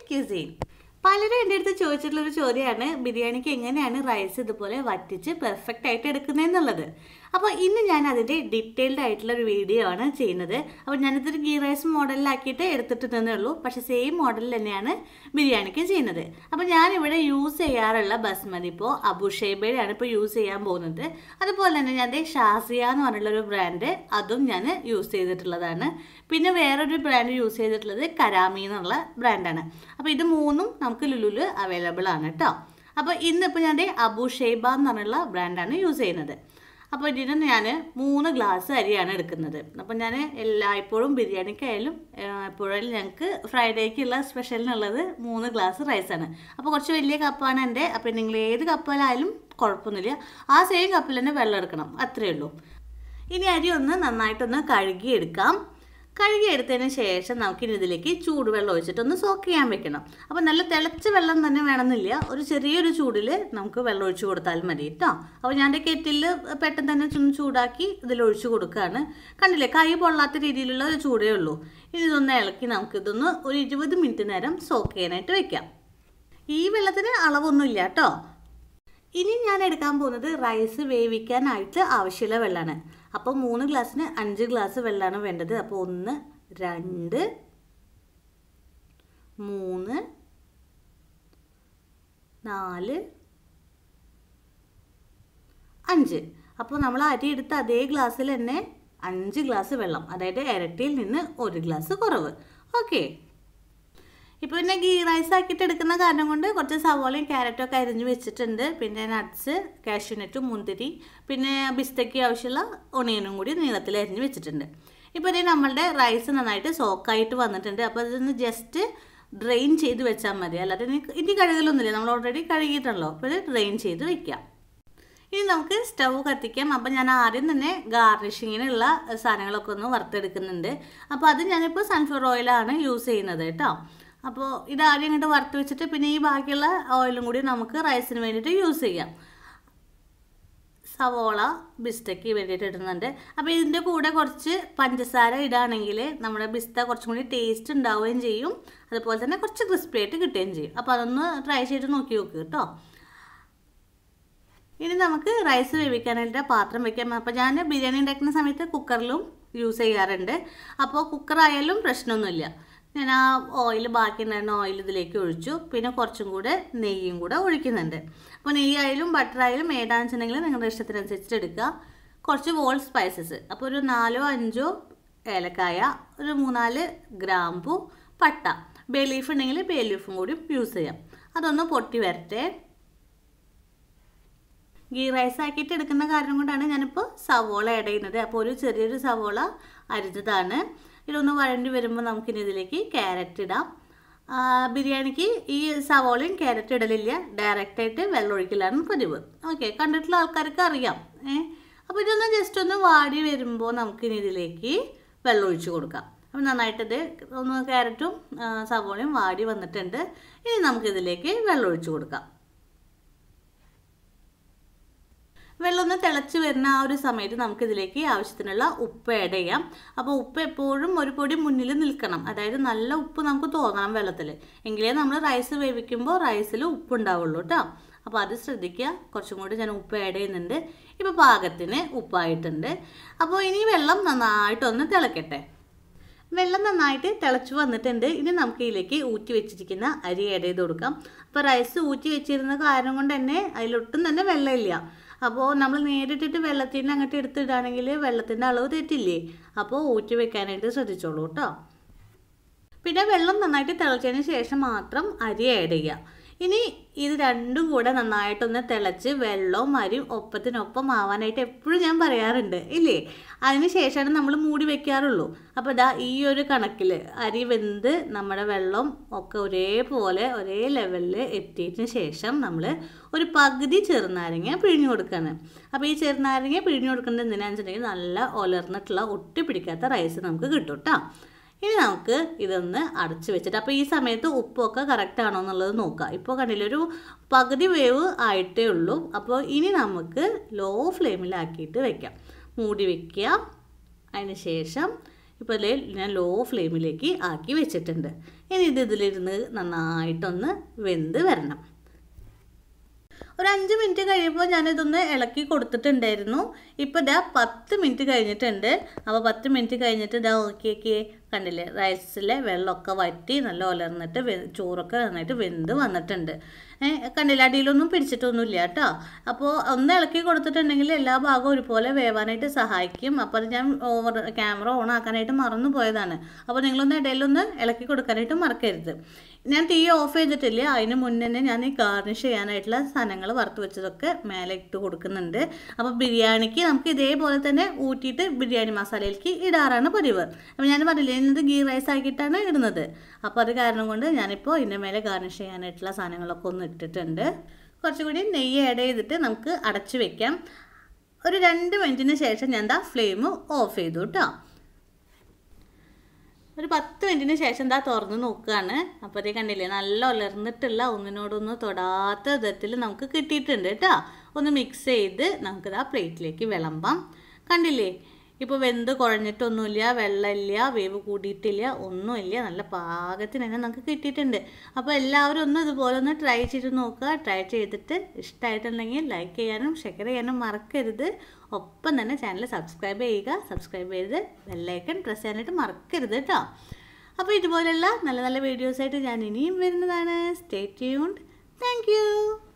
cuisine പലരും എൻ്റെ അടുത്ത് ചോദിച്ചിട്ടുള്ള ഒരു ചോദ്യമാണ് ബിരിയാണിക്ക് എങ്ങനെയാണ് റൈസ് ഇതുപോലെ വറ്റിച്ച് പെർഫെക്റ്റ് ആയിട്ട് എടുക്കുന്നതെന്നുള്ളത് അപ്പോൾ ഇന്ന് ഞാൻ അതിൻ്റെ ഡീറ്റെയിൽഡ് ആയിട്ടുള്ള ഒരു വീഡിയോ ആണ് ചെയ്യുന്നത് അപ്പോൾ ഞാനിതൊരു ഗീ റൈസ് മോഡലിലാക്കിയിട്ട് എടുത്തിട്ടുണ്ടെന്നേ ഉള്ളൂ പക്ഷേ സെയിം മോഡലിൽ തന്നെയാണ് ബിരിയാണിക്ക് ചെയ്യുന്നത് അപ്പോൾ ഞാനിവിടെ യൂസ് ചെയ്യാറുള്ള ബസ്മതി ഇപ്പോൾ അബുഷേബയുടെയാണ് ഇപ്പോൾ യൂസ് ചെയ്യാൻ പോകുന്നത് അതുപോലെ തന്നെ ഞാൻ ദേ ഷാസിയ എന്ന് പറഞ്ഞിട്ടുള്ളൊരു ബ്രാൻഡ് അതും ഞാൻ യൂസ് ചെയ്തിട്ടുള്ളതാണ് പിന്നെ വേറൊരു ബ്രാൻഡ് യൂസ് ചെയ്തിട്ടുള്ളത് കരാമി എന്നുള്ള ബ്രാൻഡാണ് അപ്പോൾ ഇത് മൂന്നും നമുക്ക് ലുലുല് അവൈലബിൾ ആണ് കേട്ടോ അപ്പോൾ ഇന്നിപ്പോൾ ഞാൻ ദേ അബു ഷെയ്ബ എന്ന് പറഞ്ഞുള്ള ബ്രാൻഡാണ് യൂസ് ചെയ്യുന്നത് അപ്പോൾ ഇതിന് ഞാൻ മൂന്ന് ഗ്ലാസ് അരിയാണ് എടുക്കുന്നത് അപ്പോൾ ഞാൻ എല്ലായ്പ്പോഴും ബിരിയാണിക്കായാലും എപ്പോഴും ഞങ്ങൾക്ക് ഫ്രൈഡേക്കുള്ള സ്പെഷ്യലിനുള്ളത് മൂന്ന് ഗ്ലാസ് റൈസാണ് അപ്പോൾ കുറച്ച് വലിയ കപ്പാണ് എൻ്റെ അപ്പോൾ നിങ്ങൾ ഏത് കപ്പിലായാലും കുഴപ്പമൊന്നുമില്ല ആ സെയിം കപ്പിൽ തന്നെ വെള്ളം എടുക്കണം അത്രയേ ഉള്ളൂ ഇനി അരി ഒന്ന് നന്നായിട്ടൊന്ന് കഴുകിയെടുക്കാം കഴുകിയെടുത്തതിന് ശേഷം നമുക്കിനി ഇതിലേക്ക് ചൂടുവെള്ളം ഒഴിച്ചിട്ടൊന്ന് സോക്ക് ചെയ്യാൻ വെക്കണം അപ്പോൾ നല്ല തിളച്ച വെള്ളം തന്നെ വേണമെന്നില്ല ഒരു ചെറിയൊരു ചൂടിൽ നമുക്ക് വെള്ളം ഒഴിച്ചു കൊടുത്താൽ മതി കേട്ടോ അപ്പോൾ ഞാൻ എൻ്റെ കെറ്റിൽ പെട്ടെന്ന് തന്നെ ചും ചൂടാക്കി ഇതിൽ ഒഴിച്ചു കൊടുക്കുകയാണ് കണ്ടില്ലേ കൈ പൊള്ളാത്ത രീതിയിലുള്ള ഒരു ചൂടേ ഉള്ളൂ ഇനി ഇതൊന്ന് ഇളക്കി നമുക്കിതൊന്ന് ഒരു ഇരുപത് മിനിറ്റ് നേരം സോക്ക് ചെയ്യാനായിട്ട് വെക്കാം ഈ വെള്ളത്തിന് അളവൊന്നുമില്ല കേട്ടോ ഇനി ഞാൻ എടുക്കാൻ പോകുന്നത് റൈസ് വേവിക്കാനായിട്ട് ആവശ്യമുള്ള വെള്ളമാണ് അപ്പോൾ മൂന്ന് ഗ്ലാസ്സിന് അഞ്ച് ഗ്ലാസ് വെള്ളമാണ് വേണ്ടത് അപ്പോൾ ഒന്ന് രണ്ട് മൂന്ന് നാല് അഞ്ച് അപ്പോൾ നമ്മൾ അരി എടുത്ത അതേ ഗ്ലാസ്സിൽ തന്നെ അഞ്ച് ഗ്ലാസ് വെള്ളം അതായത് ഇരട്ടിയിൽ നിന്ന് ഒരു ഗ്ലാസ് കുറവ് ഓക്കെ ഇപ്പോൾ പിന്നെ ഗീ റൈസ് ആക്കിയിട്ട് എടുക്കുന്ന കാരണം കൊണ്ട് കുറച്ച് സവോളയും ക്യാരറ്റും ഒക്കെ അരിഞ്ഞ് വെച്ചിട്ടുണ്ട് പിന്നെ നട്ട്സ് കാഷ്യൂനറ്റും മുന്തിരി പിന്നെ ബിസ്തയ്ക്ക് ആവശ്യമുള്ള ഒണിയനും കൂടി നീളത്തിൽ അരിഞ്ഞ് വെച്ചിട്ടുണ്ട് ഇപ്പോൾ ഇതേ നമ്മളുടെ റൈസ് നന്നായിട്ട് സോക്കായിട്ട് വന്നിട്ടുണ്ട് അപ്പോൾ അതൊന്ന് ജസ്റ്റ് ഡ്രെയിൻ ചെയ്ത് വെച്ചാൽ മതി അല്ലാതെ ഇനി ഇനി കഴുകലൊന്നുമില്ല നമ്മൾ ഓൾറെഡി കഴുകിയിട്ടുണ്ടല്ലോ അപ്പോൾ ഇത് ഡ്രെയിൻ ചെയ്ത് വെക്കാം ഇനി നമുക്ക് സ്റ്റൗ കത്തിക്കാം അപ്പോൾ ഞാൻ ആദ്യം തന്നെ ഗാർണിഷിങ്ങിനുള്ള സാധനങ്ങളൊക്കെ ഒന്ന് വറുത്തെടുക്കുന്നുണ്ട് അപ്പോൾ അത് ഞാനിപ്പോൾ സൺഫ്ലവർ ഓയിലാണ് യൂസ് ചെയ്യുന്നത് കേട്ടോ അപ്പോൾ ഇത് ആദ്യം ഇങ്ങോട്ട് വറുത്ത് വെച്ചിട്ട് പിന്നെ ഈ ബാക്കിയുള്ള ഓയിലും കൂടി നമുക്ക് റൈസിന് വേണ്ടിയിട്ട് യൂസ് ചെയ്യാം സവോള ബിസ്തയ്ക്ക് വേണ്ടിയിട്ട് ഇടുന്നുണ്ട് അപ്പോൾ ഇതിൻ്റെ കൂടെ കുറച്ച് പഞ്ചസാര ഇടുകയാണെങ്കിൽ നമ്മുടെ ബിസ്ത കുറച്ചും കൂടി ടേസ്റ്റ് ഉണ്ടാവുകയും ചെയ്യും അതുപോലെ തന്നെ കുറച്ച് ക്രിസ്പി ആയിട്ട് കിട്ടുകയും ചെയ്യും അപ്പോൾ അതൊന്ന് ട്രൈ ചെയ്ത് നോക്കി നോക്ക് കേട്ടോ ഇനി നമുക്ക് റൈസ് വേവിക്കാനായിട്ട് പാത്രം വെക്കാം അപ്പോൾ ഞാൻ ബിരിയാണി ഉണ്ടാക്കുന്ന സമയത്ത് കുക്കറിലും യൂസ് ചെയ്യാറുണ്ട് അപ്പോൾ കുക്കറായാലും പ്രശ്നമൊന്നുമില്ല ഞാൻ ആ ഓയിൽ ബാക്കി ഉണ്ടായിരുന്ന ഓയിൽ ഇതിലേക്ക് ഒഴിച്ചു പിന്നെ കുറച്ചും കൂടെ നെയ്യും കൂടെ ഒഴിക്കുന്നുണ്ട് അപ്പോൾ നെയ്യായാലും ബട്ടറായാലും ഏതാണെന്ന് വെച്ചിട്ടുണ്ടെങ്കിൽ നിങ്ങളുടെ ഇഷ്ടത്തിനനുസരിച്ചിട്ട് എടുക്കുക കുറച്ച് വോൾ സ്പൈസസ് അപ്പോൾ ഒരു നാലോ അഞ്ചോ ഏലക്കായ ഒരു മൂന്നാല് ഗ്രാമ്പു പട്ട ബേ ലീഫ് ഉണ്ടെങ്കിൽ ബേ ലീഫും കൂടി യൂസ് ചെയ്യാം അതൊന്ന് പൊട്ടി വരട്ടെ ഗീ റൈസ് ആക്കിയിട്ട് എടുക്കുന്ന കാരണം കൊണ്ടാണ് ഞാനിപ്പോൾ സവോള ആഡ് ചെയ്യുന്നത് അപ്പോൾ ഒരു ചെറിയൊരു സവോള അരിഞ്ഞതാണ് ഇതൊന്ന് വഴണ്ടി വരുമ്പോൾ നമുക്കിനി ഇതിലേക്ക് ക്യാരറ്റ് ഇടാം ബിരിയാണിക്ക് ഈ സവോളയും ക്യാരറ്റ് ഇടലില്ല ഡയറക്റ്റായിട്ട് വെള്ളം ഒഴിക്കലാണ് പതിവ് ഓക്കെ കണ്ടിട്ടുള്ള ആൾക്കാർക്ക് അറിയാം ഏ അപ്പോൾ ഇതൊന്ന് ജസ്റ്റ് ഒന്ന് വാടി വരുമ്പോൾ നമുക്കിനി ഇതിലേക്ക് വെള്ളം ഒഴിച്ച് കൊടുക്കാം അപ്പോൾ നന്നായിട്ടിത് ഒന്ന് ക്യാരറ്റും സവോളയും വാടി വന്നിട്ടുണ്ട് ഇനി നമുക്കിതിലേക്ക് വെള്ളം ഒഴിച്ച് കൊടുക്കാം വെള്ളം ഒന്ന് തിളച്ച് വരുന്ന ആ ഒരു സമയത്ത് നമുക്കിതിലേക്ക് ആവശ്യത്തിനുള്ള ഉപ്പ് ആഡ് ചെയ്യാം അപ്പോൾ ഉപ്പ് എപ്പോഴും ഒരു പൊടി മുന്നിൽ നിൽക്കണം അതായത് നല്ല ഉപ്പ് നമുക്ക് തോന്നണം വെള്ളത്തിൽ എങ്കിലേ നമ്മൾ റൈസ് വേവിക്കുമ്പോൾ റൈസിൽ ഉപ്പ് ഉണ്ടാവുള്ളൂ കേട്ടോ അപ്പോൾ അത് ശ്രദ്ധിക്കുക കുറച്ചും കൂടി ഞാൻ ഉപ്പ് ആഡ് ചെയ്യുന്നുണ്ട് ഇപ്പോൾ പാകത്തിന് ഉപ്പായിട്ടുണ്ട് അപ്പോൾ ഇനി വെള്ളം നന്നായിട്ടൊന്ന് തിളക്കട്ടെ വെള്ളം നന്നായിട്ട് തിളച്ച് വന്നിട്ടുണ്ട് ഇനി നമുക്ക് ഇതിലേക്ക് ഊറ്റി വെച്ചിരിക്കുന്ന അരി ആഡ് ചെയ്ത് കൊടുക്കാം അപ്പോൾ റൈസ് ഊറ്റി വെച്ചിരുന്ന കാരണം കൊണ്ട് തന്നെ അതിലൊട്ടും തന്നെ വെള്ളമില്ല അപ്പോൾ നമ്മൾ നേരിട്ടിട്ട് വെള്ളത്തിൻ്റെ അങ്ങോട്ട് എടുത്തിടുകയാണെങ്കിൽ വെള്ളത്തിൻ്റെ അളവ് തെറ്റില്ലേ അപ്പോൾ ഊറ്റി വെക്കാനായിട്ട് ശ്രദ്ധിച്ചോളൂ കേട്ടോ പിന്നെ വെള്ളം നന്നായിട്ട് തിളച്ചതിന് ശേഷം മാത്രം അരി ആഡ് ചെയ്യുക ഇനി ഇത് രണ്ടും കൂടെ നന്നായിട്ടൊന്ന് തിളച്ച് വെള്ളവും അരിയും ഒപ്പത്തിനൊപ്പം ആവാനായിട്ട് എപ്പോഴും ഞാൻ പറയാറുണ്ട് ഇല്ലേ അതിന് ശേഷമാണ് നമ്മൾ മൂടി വെക്കാറുള്ളൂ അപ്പോൾ ഇതാ ഈ ഒരു കണക്കിൽ അരി വെന്ത് നമ്മുടെ വെള്ളം ഒക്കെ ഒരേപോലെ ഒരേ ലെവലിൽ എത്തിയതിന് ശേഷം നമ്മൾ ഒരു പകുതി ചെറുനാരങ്ങ പിഴിഞ്ഞു കൊടുക്കുകയാണ് അപ്പോൾ ഈ ചെറുനാരങ്ങ പിഴിഞ്ഞു കൊടുക്കുന്നത് എന്തിനാണെന്ന് വെച്ചിട്ടുണ്ടെങ്കിൽ നല്ല ഒലർന്നിട്ടുള്ള ഒട്ടി പിടിക്കാത്ത റൈസ് നമുക്ക് കിട്ടും കേട്ടോ ഇനി നമുക്ക് ഇതൊന്ന് അടച്ചു വെച്ചിട്ട് അപ്പോൾ ഈ സമയത്ത് ഉപ്പൊക്കെ കറക്റ്റ് ആണോ എന്നുള്ളത് നോക്കുക ഇപ്പോൾ കണ്ടില്ല ഒരു പകുതി വേവ് ആയിട്ടേ ഉള്ളൂ അപ്പോൾ ഇനി നമുക്ക് ലോ ഫ്ലെയിമിലാക്കിയിട്ട് വെക്കാം മൂടി വെക്കുക അതിന് ശേഷം ഇപ്പോൾ ഇതിൽ ഞാൻ ലോ ഫ്ലെയിമിലേക്ക് ആക്കി വെച്ചിട്ടുണ്ട് ഇനി ഇത് ഇതിലിരുന്ന് നന്നായിട്ടൊന്ന് വെന്ത് വരണം ഒരു അഞ്ച് മിനിറ്റ് കഴിയുമ്പോൾ ഞാനിതൊന്ന് ഇളക്കി കൊടുത്തിട്ടുണ്ടായിരുന്നു ഇപ്പോൾ ഇതാ പത്ത് മിനിറ്റ് കഴിഞ്ഞിട്ടുണ്ട് അപ്പോൾ പത്ത് മിനിറ്റ് കഴിഞ്ഞിട്ട് ഇതാ നോക്കിയൊക്കെ കണ്ടില്ലേ റൈസിലെ വെള്ളമൊക്കെ വറ്റി നല്ല ഒലർന്നിട്ട് വെ ചോറൊക്കെ നന്നായിട്ട് വെന്ത് വന്നിട്ടുണ്ട് ഏഹ് കണ്ടില്ല അടിയിലൊന്നും പിടിച്ചിട്ടൊന്നുമില്ല കേട്ടോ അപ്പോൾ ഒന്ന് ഇളക്കി കൊടുത്തിട്ടുണ്ടെങ്കിൽ എല്ലാ ഭാഗവും ഒരുപോലെ വേവാനായിട്ട് സഹായിക്കും അപ്പോൾ അത് ഞാൻ ഓവർ ക്യാമറ ഓൺ ആക്കാനായിട്ട് മറന്നു പോയതാണ് അപ്പോൾ നിങ്ങളൊന്ന് ഇടയിലൊന്ന് ഇളക്കി കൊടുക്കാനായിട്ട് മറക്കരുത് ഞാൻ തീ ഓഫ് ചെയ്തിട്ടില്ല അതിന് മുന്നേ തന്നെ ഞാൻ ഈ ഗാർണിഷ് ചെയ്യാനായിട്ടുള്ള സാധനങ്ങൾ വറുത്ത് വെച്ചതൊക്കെ മേലെ ഇട്ട് കൊടുക്കുന്നുണ്ട് അപ്പോൾ ബിരിയാണിക്ക് നമുക്ക് ഇതേപോലെ തന്നെ ഊറ്റിയിട്ട് ബിരിയാണി മസാലയിലേക്ക് ഇടാറാണ് പതിവ് അപ്പോൾ ഞാൻ പറഞ്ഞില്ലേ ഇന്നത് ഗീ റൈസ് ആക്കിയിട്ടാണ് ഇടുന്നത് അപ്പോൾ അത് കാരണം കൊണ്ട് ഞാനിപ്പോൾ ഇതിൻ്റെ മേലെ ഗാർണിഷ് ചെയ്യാനായിട്ടുള്ള സാധനങ്ങളൊക്കെ ഒന്ന് ഇട്ടിട്ടുണ്ട് കുറച്ചുകൂടി നെയ്യ് ആഡ് ചെയ്തിട്ട് നമുക്ക് അടച്ചു വെക്കാം ഒരു രണ്ട് മിനിറ്റിന് ശേഷം ഞാൻ എന്താ ഫ്ലെയിം ഓഫ് ചെയ്തു കേട്ടോ ഒരു പത്ത് മിനിറ്റിന് ശേഷം എന്താ തുറന്ന് നോക്കുകയാണ് അപ്പോൾ അതേ കണ്ടില്ലേ നല്ല ഉലർന്നിട്ടുള്ള ഒന്നിനോടൊന്ന് തൊടാത്ത വിധത്തിൽ നമുക്ക് കിട്ടിയിട്ടുണ്ട് കേട്ടോ ഒന്ന് മിക്സ് ചെയ്ത് നമുക്കിതാ പ്ലേറ്റിലേക്ക് വിളമ്പാം കണ്ടില്ലേ ഇപ്പോൾ വെന്ത് കുഴഞ്ഞിട്ടൊന്നുമില്ല വെള്ളമില്ല വേവ് കൂടിയിട്ടില്ല ഒന്നുമില്ല നല്ല പാകത്തിന് തന്നെ നമുക്ക് കിട്ടിയിട്ടുണ്ട് അപ്പോൾ എല്ലാവരും ഒന്ന് ഇതുപോലെ ഒന്ന് ട്രൈ ചെയ്ത് നോക്കുക ട്രൈ ചെയ്തിട്ട് ഇഷ്ടമായിട്ടുണ്ടെങ്കിൽ ലൈക്ക് ചെയ്യാനും ഷെയർ ചെയ്യാനും മറക്കരുത് ഒപ്പം തന്നെ ചാനൽ സബ്സ്ക്രൈബ് ചെയ്യുക സബ്സ്ക്രൈബ് ചെയ്ത് ബെല്ലൈക്കൺ പ്രസ് ചെയ്യാനായിട്ട് മറക്കരുത് കേട്ടോ അപ്പോൾ ഇതുപോലെയുള്ള നല്ല നല്ല വീഡിയോസായിട്ട് ഞാൻ ഇനിയും വരുന്നതാണ് സ്റ്റേ ട്യൂൺഡ് താങ്ക്